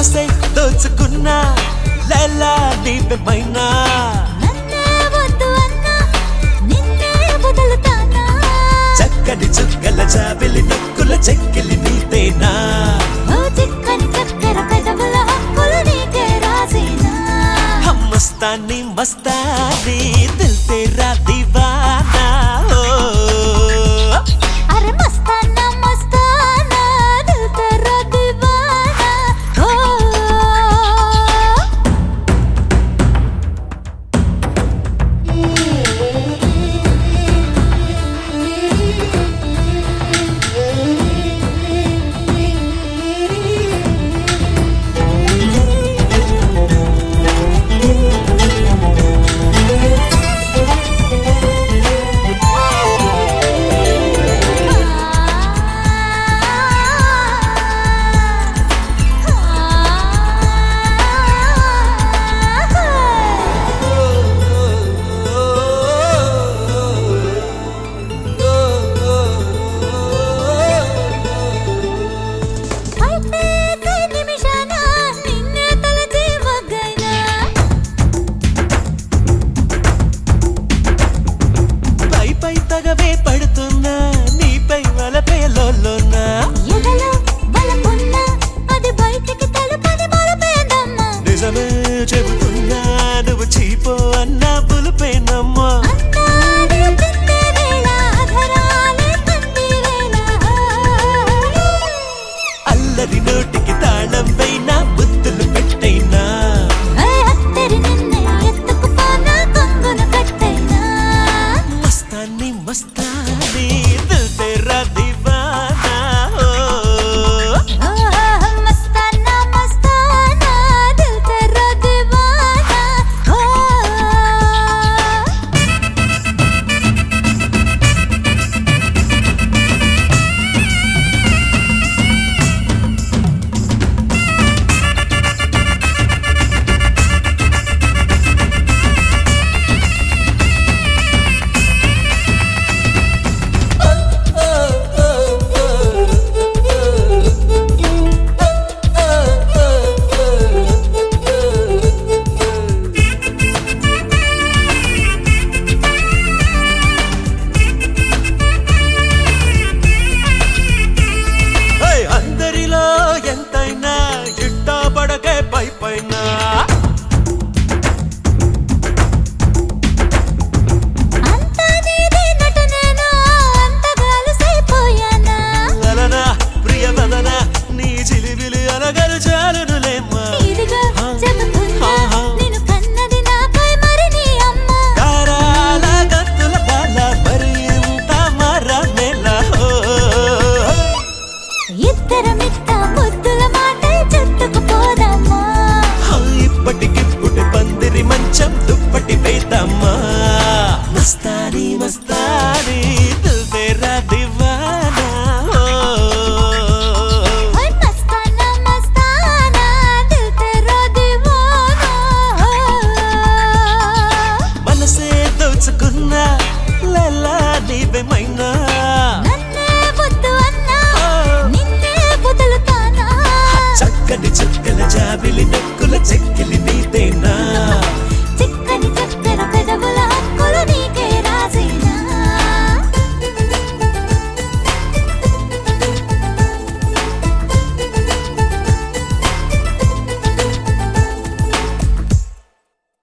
మనసే దోచుకున్నా లైలా నీవెమైనా నన్నే వద్దు అన్నా నిన్నే వదులుతానా చక్కని చుక్కల జాబిలి నొక్కుల చెక్కిలి నీతేనా ఓ చిక్కని చక్కెర పెదవుల హక్కులు నీకే రాసేనా మస్తాని మస్తాని దిల్ తేరా దీవానా ఓ అరే మస్తానా మస్తానా దిల్ తెరా దీవానా ఓ అయితే కై నిమిషాన నిన్నే తలచి వగ్గైనా పై పై తగవే పడుతున్నా నీపై వలపే లోలోనా ఎదలో బలమున్న అది బయటికి తెలుపని బలపేదమ్మా నిజమే చెబుతున్నా నువ్వు చీపో అన్నా పులిపేనమ్మా అందాలే పిండే వేళ అధరాలే పండి వేళ అల్లరి నోటికి తాళం పైన బుద్ధులు పెట్టైనా ఏ అత్తరి నిన్నే ఎత్తుకుపోనా కొంగును కట్టైనా మస్తాని మస్తాని దిల్ తేరా దీవానా ఓ ఓ మస్తానా మస్తానా దిల్ తెరా దీవానా ఓ హే, అందరిలో ఎంతైనా ఇట్టా పడకే పై పైన అంతా నీదే నటనేనా అంతగా అలసైపోయానా లలనా ప్రియ వదన నీ చిలిబిలి అనగలు చాలునులేమ్మా ఇదిగో చెబుతున్నా ఆహా. నిన్ను కన్నది నాపై మరి నీ అమ్మ కారాల గత్తుల బాల మరి ఇంత మరమేల హో. ఇద్దరమిట్ట ముద్దుల మాటై చుట్టుకుపోదమ్మా హా, ఇప్పటికిప్పుడు పందిరి మంచం దుప్పటి వేద్దామా మస్తాని మస్తాని దిల్ తేరా దివానా ఓ. ఓయ్ మస్తానా మస్తానా దిల్ తెరా దీవానా మనసే దోచుకున్నా లలా నీవేమైనా నన్నే వద్దు అన్నా నిన్నే వదులుతానా చక్కని చుక్కల జాబిలి నొక్కుల చెక్కిలి నీదేనా